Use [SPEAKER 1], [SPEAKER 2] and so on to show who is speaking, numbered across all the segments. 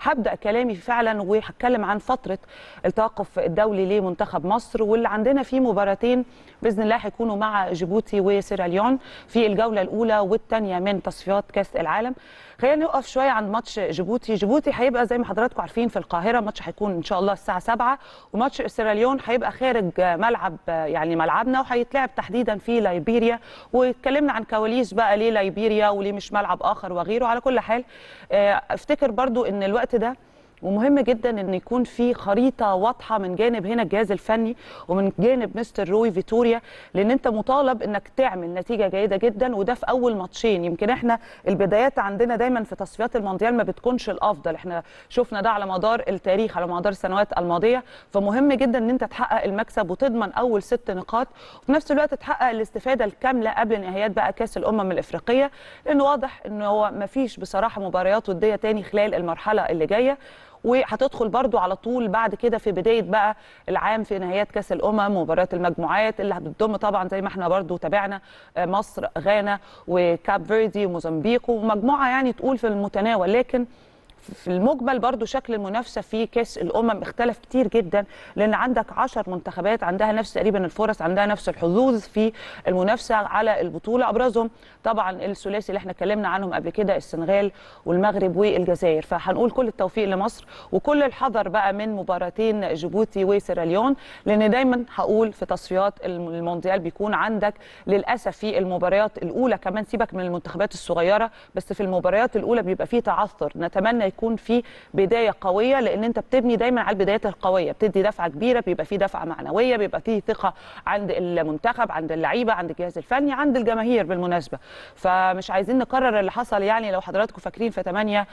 [SPEAKER 1] هبدا كلامي فعلا وهتكلم عن فتره التوقف الدولي لمنتخب مصر واللي عندنا فيه مباراتين باذن الله هيكونوا مع جيبوتي وسيراليون في الجوله الاولى والثانيه من تصفيات كاس العالم خلينا نقف شويه عند ماتش جيبوتي جيبوتي هيبقى زي ما حضراتكم عارفين في القاهره ماتش هيكون ان شاء الله الساعه 7 وماتش سيراليون هيبقى خارج ملعب يعني ملعبنا وهيتلعب تحديدا في ليبيريا واتكلمنا عن كواليس بقى ليه ليبيريا وليه مش ملعب اخر وغيره على كل حال افتكر برضو ان الوقت ده ومهم جدا ان يكون في خريطه واضحه من جانب هنا الجهاز الفني ومن جانب مستر روي فيتوريا لان انت مطالب انك تعمل نتيجه جيده جدا وده في اول ماتشين يمكن احنا البدايات عندنا دايما في تصفيات المونديال ما بتكونش الافضل احنا شفنا ده على مدار التاريخ على مدار السنوات الماضيه فمهم جدا ان انت تحقق المكسب وتضمن اول ست نقاط وفي نفس الوقت تحقق الاستفاده الكامله قبل نهايات بقى كاس الامم الافريقيه لان واضح ان هو ما فيش بصراحه مباريات وديه تاني خلال المرحله اللي جايه وهتدخل برضو على طول بعد كده في بدايه بقى العام في نهايات كاس الامم مباريات المجموعات اللي هتضم طبعا زي ما احنا برضو تابعنا مصر غانا وكاب فيردي وموزمبيق ومجموعه يعني تقول في المتناول لكن في المجمل برضو شكل المنافسه في كاس الامم اختلف كتير جدا لان عندك 10 منتخبات عندها نفس تقريبا الفرص عندها نفس الحظوظ في المنافسه على البطوله ابرزهم طبعا الثلاثي اللي احنا اتكلمنا عنهم قبل كده السنغال والمغرب والجزائر فهنقول كل التوفيق لمصر وكل الحذر بقى من مباراتين جيبوتي وسيراليون لان دايما هقول في تصفيات المونديال بيكون عندك للاسف في المباريات الاولى كمان سيبك من المنتخبات الصغيره بس في المباريات الاولى بيبقى فيه تعثر نتمنى يكون في بدايه قويه لان انت بتبني دايما على البدايات القويه بتدي دفعه كبيره بيبقى في دفعه معنويه بيبقى في ثقه عند المنتخب عند اللعيبه عند الجهاز الفني عند الجماهير بالمناسبه فمش عايزين نكرر اللي حصل يعني لو حضراتكم فاكرين في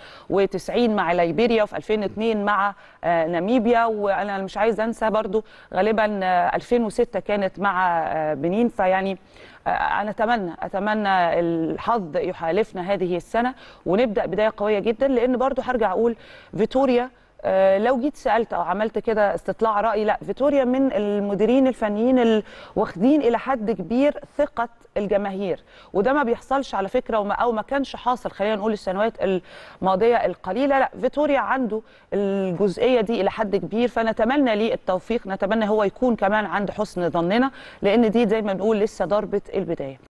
[SPEAKER 1] 98 مع ليبيريا وفي 2002 مع ناميبيا وانا مش عايز انسى برضو غالبا 2006 كانت مع بنين فيعني انا اتمنى اتمنى الحظ يحالفنا هذه السنه ونبدا بدايه قويه جدا لان برضو هرجع اقول فيتوريا لو جيت سالت او عملت كده استطلاع راي لا فيتوريا من المديرين الفنيين واخدين الى حد كبير ثقه الجماهير وده ما بيحصلش على فكره وما او ما كانش حاصل خلينا نقول السنوات الماضيه القليله لا فيتوريا عنده الجزئيه دي الى حد كبير فنتمنى ليه التوفيق نتمنى هو يكون كمان عند حسن ظننا لان دي زي ما بنقول لسه ضربه البدايه